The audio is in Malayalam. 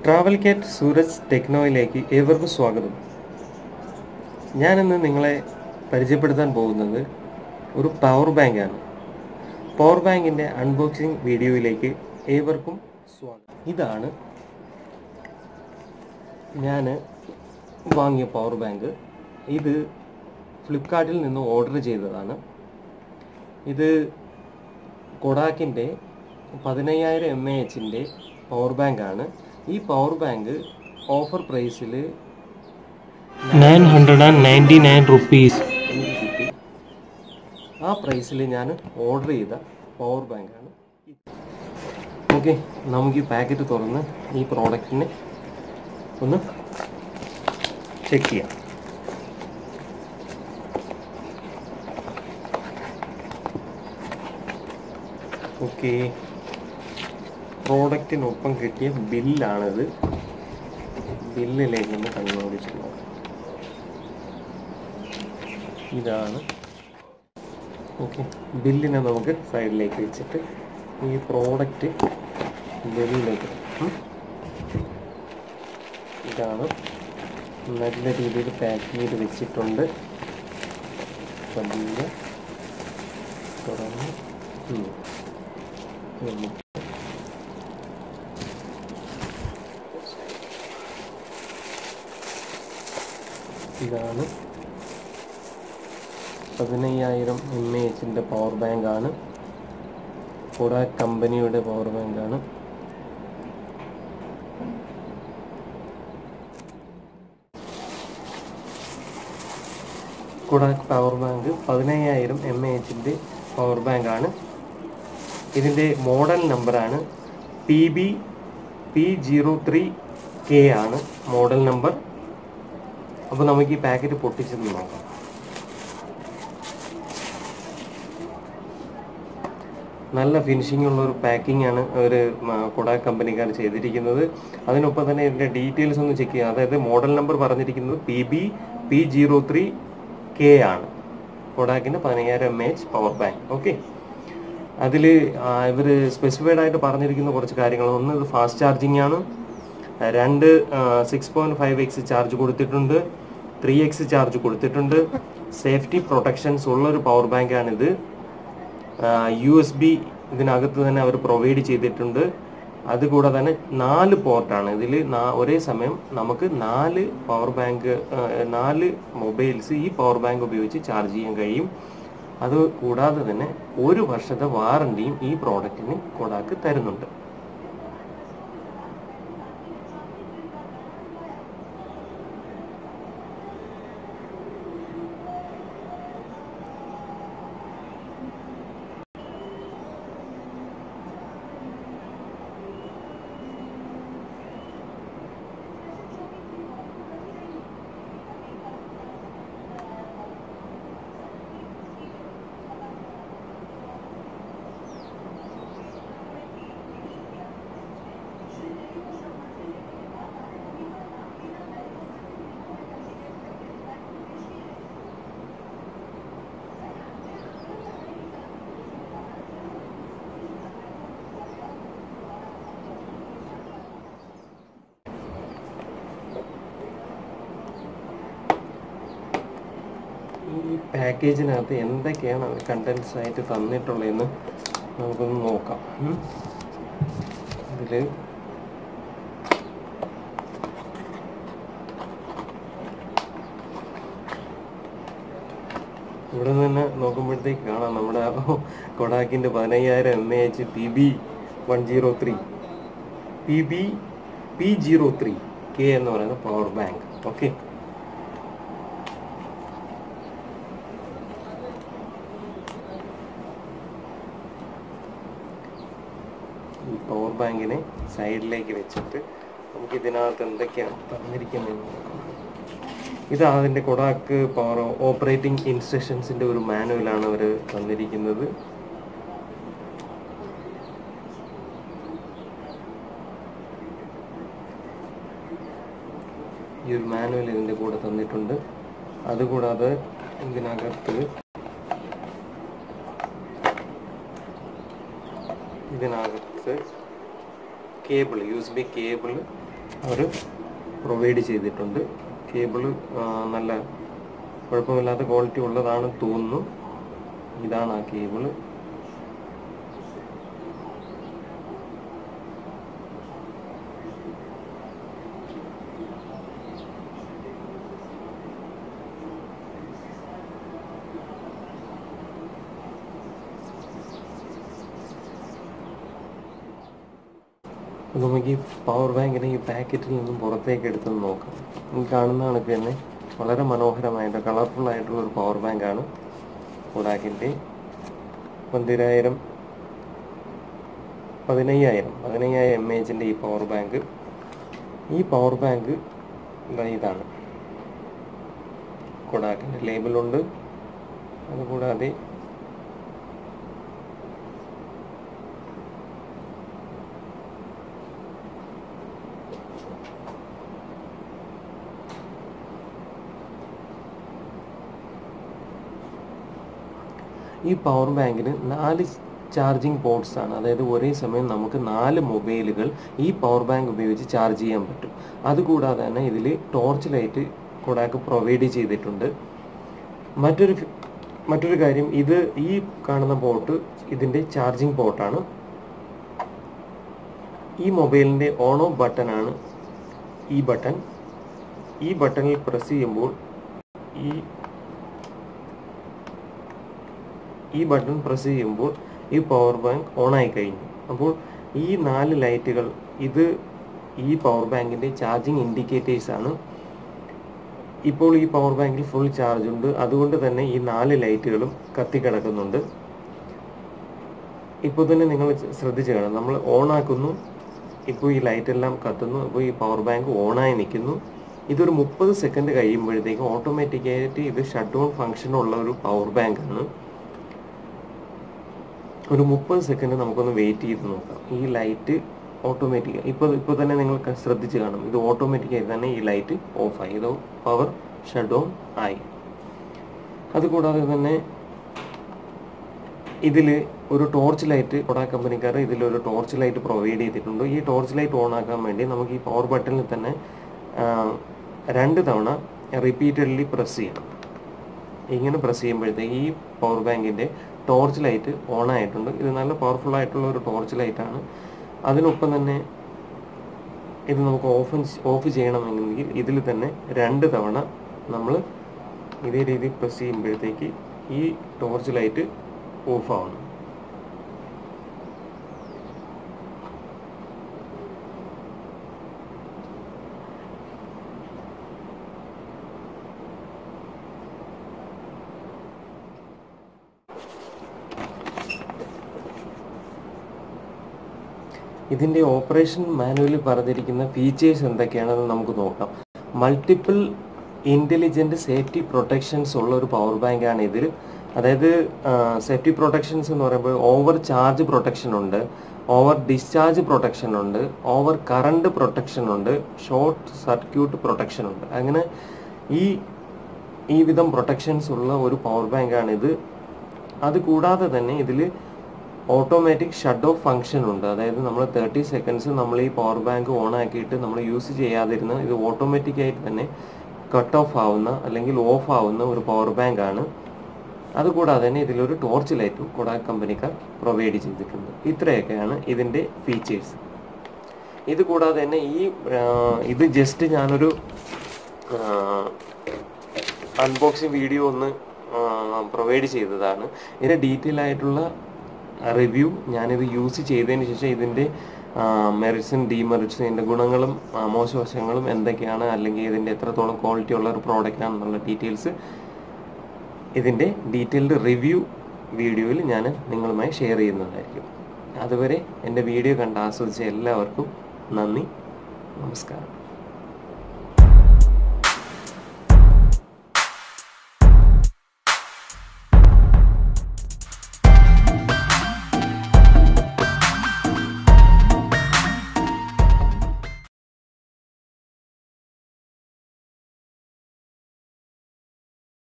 ട്രാവൽ കാറ്റ് സൂരജ് ടെക്നോയിലേക്ക് ഏവർക്കും സ്വാഗതം ഞാനിന്ന് നിങ്ങളെ പരിചയപ്പെടുത്താൻ പോകുന്നത് ഒരു പവർ ബാങ്കാണ് പവർ ബാങ്കിൻ്റെ അൺബോക്സിംഗ് വീഡിയോയിലേക്ക് ഏവർക്കും സ്വാഗതം ഇതാണ് ഞാൻ വാങ്ങിയ പവർ ബാങ്ക് ഇത് ഫ്ലിപ്കാർട്ടിൽ നിന്ന് ഓർഡർ ചെയ്തതാണ് ഇത് കൊഡാക്കിൻ്റെ പതിനയ്യായിരം എം എ എച്ചിൻ്റെ പവർ ബാങ്കാണ് ഈ പവർ ബാങ്ക് ഓഫർ പ്രൈസിൽ nine hundred and ninety nine rupees. എനിക്ക് കിട്ടി ആ പ്രൈസിൽ ഞാൻ ഓർഡർ ചെയ്ത പവർ ബാങ്കാണ് ഓക്കെ നമുക്ക് ഈ പാക്കറ്റ് തുറന്ന് ഈ പ്രോഡക്റ്റിനെ ഒന്ന് ചെക്ക് ചെയ്യാം ഓക്കെ പ്രോഡക്റ്റിനൊപ്പം കിട്ടിയ ബില്ലാണിത് ബില്ലിലേക്ക് ഒന്ന് കണ്ണോടിച്ച് നോക്കാം ഇതാണ് ഓക്കെ ബില്ലിനെ നമുക്ക് സൈഡിലേക്ക് വെച്ചിട്ട് ഈ പ്രോഡക്റ്റ് ബില്ലിലേക്ക് ഉം. ഇതാണ് നല്ല രീതിയിൽ പാക്ക് ചെയ്ത് വെച്ചിട്ടുണ്ട് പതിയെ തുറന്ന് ഉം. നമുക്ക് ഇതാണ് പതിനയ്യായിരം എം എ എച്ചിൻ്റെ പവർ ബാങ്കാണ് കൊഡാക് കമ്പനിയുടെ പവർ ബാങ്കാണ് കൊഡാക് പവർ ബാങ്ക് പതിനയ്യായിരം എം എ എച്ചിൻ്റെ പവർ ബാങ്കാണ് ഇതിൻ്റെ മോഡൽ നമ്പറാണ് P B P zero three K ആണ് മോഡൽ നമ്പർ അപ്പോൾ നമുക്ക് ഈ പാക്കറ്റ് പൊട്ടിച്ചത് നോക്കാം നല്ല ഫിനിഷിംഗ് ഉള്ള ഒരു പാക്കിംഗ് ആണ് ഒരു കൊടാക് കമ്പനിക്കാർ ചെയ്തിരിക്കുന്നത് അതിനൊപ്പം തന്നെ ഇതിൻ്റെ ഡീറ്റെയിൽസ് ഒന്ന് ചെക്ക് ചെയ്യാം അതായത് മോഡൽ നമ്പർ പറഞ്ഞിരിക്കുന്നത് P B P zero three K ആണ് കൊടാക്കിൻ്റെ പതിനയ്യായിരം M H power bank okay അതിൽ ഇവർ സ്പെസിഫൈഡ് ആയിട്ട് പറഞ്ഞിരിക്കുന്ന കുറച്ച് കാര്യങ്ങൾ ഒന്ന് ഇത് ഫാസ്റ്റ് ചാർജിങ് ആണ് രണ്ട് six point five X charge കൊടുത്തിട്ടുണ്ട് ത്രീ എക്സ് ചാർജ് കൊടുത്തിട്ടുണ്ട് സേഫ്റ്റി പ്രൊട്ടക്ഷൻസ് ഉള്ളൊരു പവർ ബാങ്കാണിത് യു എസ് ബി ഇതിനകത്ത് തന്നെ അവർ പ്രൊവൈഡ് ചെയ്തിട്ടുണ്ട് അതുകൂടാതെ തന്നെ നാല് പോർട്ടാണ് ഇതിൽ ഒരേ സമയം നമുക്ക് നാല് പവർ ബാങ്ക് നാല് മൊബൈൽസ് ഈ പവർ ബാങ്ക് ഉപയോഗിച്ച് ചാർജ് ചെയ്യാൻ കഴിയും അത് കൂടാതെ തന്നെ ഒരു വർഷത്തെ വാറണ്ടിയും ഈ പ്രോഡക്റ്റിന് കൊടാക്ക് തരുന്നുണ്ട് ഈ പാക്കേജിനകത്ത് എന്തൊക്കെയാണ് അവർ കണ്ടൻസ് ആയിട്ട് തന്നിട്ടുള്ളതെന്ന് നമുക്കൊന്ന് നോക്കാം ഇതിൽ ഇവിടെ നിന്ന് തന്നെ നോക്കുമ്പോഴത്തേക്ക് കാണാം നമ്മുടെ കൊടാക്കിൻ്റെ പതിനയ്യായിരം M A H P B one zero three P B P zero three K എന്ന് പറയുന്ന പവർ ബാങ്ക് ഓക്കെ ഈ പവർ ബാങ്കിനെ സൈഡിലേക്ക് വെച്ചിട്ട് നമുക്ക് ഇതിനകത്ത് എന്തൊക്കെയാണ് തന്നിരിക്കുന്നതെന്ന് നോക്കാം ഇത് അതിൻ്റെ കൊടാക്ക് പവർ ഓപ്പറേറ്റിംഗ് ഇൻസ്ട്രക്ഷൻസിൻ്റെ ഒരു മാനുവലാണ് അവർ തന്നിരിക്കുന്നത് ഈ ഒരു മാനുവൽ ഇതിൻ്റെ കൂടെ തന്നിട്ടുണ്ട് അതുകൂടാതെ ഇതിനകത്ത് ഇതിനകത്ത് cable U S B cable അവർ പ്രൊവൈഡ് ചെയ്തിട്ടുണ്ട് കേബിള് നല്ല കുഴപ്പമില്ലാത്ത ക്വാളിറ്റി ഉള്ളതാണ് തോന്നുന്നു ഇതാണ് ആ കേബിള് അപ്പോൾ നമുക്ക് ഈ പവർ ബാങ്കിനെ ഈ പാക്കറ്റിൽ നിന്നും പുറത്തേക്ക് എടുത്ത് നോക്കാം ഈ കാണുന്ന കണക്ക് തന്നെ വളരെ മനോഹരമായിട്ട് കളർഫുൾ ആയിട്ടുള്ള ഒരു പവർ ബാങ്കാണ് കൊടാക്കിൻ്റെ പന്തിരായിരം പതിനയ്യായിരം പതിനയ്യായിരം എം എച്ചിൻ്റെ ഈ പവർ ബാങ്ക് ഈ പവർ ബാങ്ക് ദാ ഇതാണ് കൊടാക്കിൻ്റെ ലേബിളുണ്ട് അതുകൂടാതെ ഈ പവർ ബാങ്കിന് നാല് ചാർജിങ് പോർട്സ് ആണ് അതായത് ഒരേ സമയം നമുക്ക് നാല് മൊബൈലുകൾ ഈ പവർ ബാങ്ക് ഉപയോഗിച്ച് ചാർജ് ചെയ്യാൻ പറ്റും അതുകൂടാതെ തന്നെ ഇതിൽ ടോർച്ച് ലൈറ്റ് കൊടാക്ക് പ്രൊവൈഡ് ചെയ്തിട്ടുണ്ട് മറ്റൊരു ഫി- മറ്റൊരു കാര്യം ഇത് ഈ കാണുന്ന പോർട്ട് ഇതിൻ്റെ ചാർജിങ് പോർട്ടാണ് ഈ മൊബൈലിൻ്റെ ഓൺ ഓഫ് ബട്ടണാണ് ഈ ബട്ടൺ ഈ ബട്ടണിൽ പ്രസ് ചെയ്യുമ്പോൾ ഈ ഈ ബട്ടൺ പ്രസ് ചെയ്യുമ്പോൾ ഈ പവർ ബാങ്ക് ഓൺ ആയി കഴിഞ്ഞു അപ്പോൾ ഈ നാല് ലൈറ്റുകൾ ഇത് ഈ പവർ ബാങ്കിൻ്റെ ചാർജിങ് ഇൻഡിക്കേറ്റേഴ്സ് ആണ് ഇപ്പോൾ ഈ പവർ ബാങ്കിൽ ഫുൾ ചാർജ് ഉണ്ട് അതുകൊണ്ട് തന്നെ ഈ നാല് ലൈറ്റുകളും കത്തിക്കിടക്കുന്നുണ്ട് ഇപ്പോൾ തന്നെ നിങ്ങൾ ശ്രദ്ധിച്ചു കാണാം നമ്മൾ ഓൺ ആക്കുന്നു ഇപ്പോൾ ഈ ലൈറ്റ് എല്ലാം കത്തുന്നു അപ്പോൾ ഈ പവർ ബാങ്ക് ഓണായി നിൽക്കുന്നു ഇതൊരു മുപ്പത് സെക്കൻഡ് കഴിയുമ്പോഴത്തേക്കും ഓട്ടോമാറ്റിക്കായിട്ട് ഇത് ഷട്ട് ഡൗൺ ഫംഗ്ഷൻ ഉള്ള ഒരു പവർ ബാങ്ക് ആണ് ഒരു മുപ്പത് സെക്കൻഡ് നമുക്കൊന്ന് വെയിറ്റ് ചെയ്ത് നോക്കാം ഈ ലൈറ്റ് ഓട്ടോമാറ്റിക് ഇപ്പോൾ ഇപ്പോൾ തന്നെ നിങ്ങൾ ക- ശ്രദ്ധിച്ച് കാണും ഇത് ഓട്ടോമാറ്റിക്കായി തന്നെ ഈ ലൈറ്റ് ഓഫായി ഇത് പവർ ഷട്ട് ഡൗൺ ആയി അതുകൂടാതെ തന്നെ ഇതിൽ ഒരു ടോർച്ച് ലൈറ്റ് കൊടാ കമ്പനിക്കാർ ഇതിലൊരു ടോർച്ച് ലൈറ്റ് പ്രൊവൈഡ് ചെയ്തിട്ടുണ്ട് ഈ ടോർച്ച് ലൈറ്റ് ഓൺ ആക്കാൻ വേണ്ടി നമുക്ക് ഈ പവർ ബട്ടണിൽ തന്നെ ആ, രണ്ട് തവണ റിപ്പീറ്റഡ്ലി പ്രസ് ചെയ്യണം ഇങ്ങനെ പ്രസ് ചെയ്യുമ്പോഴത്തേക്ക് ഈ പവർ ബാങ്കിൻ്റെ ടോർച്ച് ലൈറ്റ് ഓൺ ആയിട്ടുണ്ട് ഇത് നല്ല പവർഫുൾ ആയിട്ടുള്ള ഒരു ടോർച്ച് ലൈറ്റാണ് അതിനൊപ്പം തന്നെ ഇത് നമുക്ക് ഓഫ് ഓഫ് ചെയ്യണമെങ്കിൽ ഇതിൽ തന്നെ രണ്ട് തവണ നമ്മൾ ഇതേ രീതിയിൽ പ്രസ് ചെയ്യുമ്പോഴത്തേക്ക് ഈ ടോർച്ച് ലൈറ്റ് ഓഫ് ആവണം ഇതിൻ്റെ ഓപ്പറേഷൻ മാനുവലിൽ പറഞ്ഞിരിക്കുന്ന ഫീച്ചേഴ്സ് എന്തൊക്കെയാണെന്ന് നമുക്ക് നോക്കാം മൾട്ടിപ്പിൾ ഇൻ്റലിജൻറ്റ് സേഫ്റ്റി പ്രൊട്ടക്ഷൻസ് ഉള്ള ഒരു പവർ ബാങ്ക് ആണ് ഇതിൽ അതായത് സേഫ്റ്റി പ്രൊട്ടക്ഷൻസ് എന്ന് പറയുമ്പോൾ ഓവർ ചാർജ് പ്രൊട്ടക്ഷൻ ഉണ്ട് ഓവർ ഡിസ്ചാർജ് പ്രൊട്ടക്ഷൻ ഉണ്ട് ഓവർ കറണ്ട് പ്രൊട്ടക്ഷൻ ഉണ്ട് ഷോർട്ട് സർക്യൂട്ട് പ്രൊട്ടക്ഷൻ ഉണ്ട് അങ്ങനെ ഈ ഈ വിധം പ്രൊട്ടക്ഷൻസ് ഉള്ള ഒരു പവർ ബാങ്കാണ് ഇത് അത് കൂടാതെ തന്നെ ഇതിൽ ഓട്ടോമാറ്റിക് ഷട്ട് ഓഫ് ഫംഗ്ഷൻ ഉണ്ട് അതായത് നമ്മൾ തേർട്ടി സെക്കൻഡ്സ് നമ്മൾ ഈ പവർ ബാങ്ക് ഓൺ ആക്കിയിട്ട് നമ്മൾ യൂസ് ചെയ്യാതിരുന്ന ഇത് ഓട്ടോമാറ്റിക് ആയിട്ട് തന്നെ കട്ട് ഓഫ് ആവുന്ന അല്ലെങ്കിൽ ഓഫ് ആവുന്ന ഒരു പവർ ബാങ്ക് ആണ് അതുകൂടാതെ തന്നെ ഇതിലൊരു ടോർച്ച് ലൈറ്റും കൊടാക് കമ്പനിക്കാർ പ്രൊവൈഡ് ചെയ്തിട്ടുണ്ട് ഇത്രയൊക്കെയാണ് ഇതിൻ്റെ ഫീച്ചേഴ്സ് ഇത് കൂടാതെ തന്നെ ഈ ആ, ഇത് ജസ്റ്റ് ഞാനൊരു അൺബോക്സിങ് വീഡിയോ ഒന്ന് പ്രൊവൈഡ് ചെയ്തതാണ് ഇതിൻ്റെ ഡീറ്റെയിൽ ആയിട്ടുള്ള റിവ്യൂ ഞാനിത് യൂസ് ചെയ്തതിന് ശേഷം ഇതിൻ്റെ മെറിറ്റ്സും ഡിമെറിറ്റ്സും ഇതിൻ്റെ ഗുണങ്ങളും ആ, മോശവശങ്ങളും എന്തൊക്കെയാണ് അല്ലെങ്കിൽ ഇതിൻ്റെ എത്രത്തോളം ക്വാളിറ്റി ഉള്ള ഒരു പ്രോഡക്റ്റ് ആണെന്നുള്ള ഡീറ്റെയിൽസ് ഇതിൻ്റെ ഡീറ്റെയിൽഡ് റിവ്യൂ വീഡിയോയിൽ ഞാൻ നിങ്ങളുമായി ഷെയർ ചെയ്യുന്നതായിരിക്കും അതുവരെ എൻ്റെ വീഡിയോ കണ്ട് ആസ്വദിച്ച എല്ലാവർക്കും നന്ദി നമസ്കാരം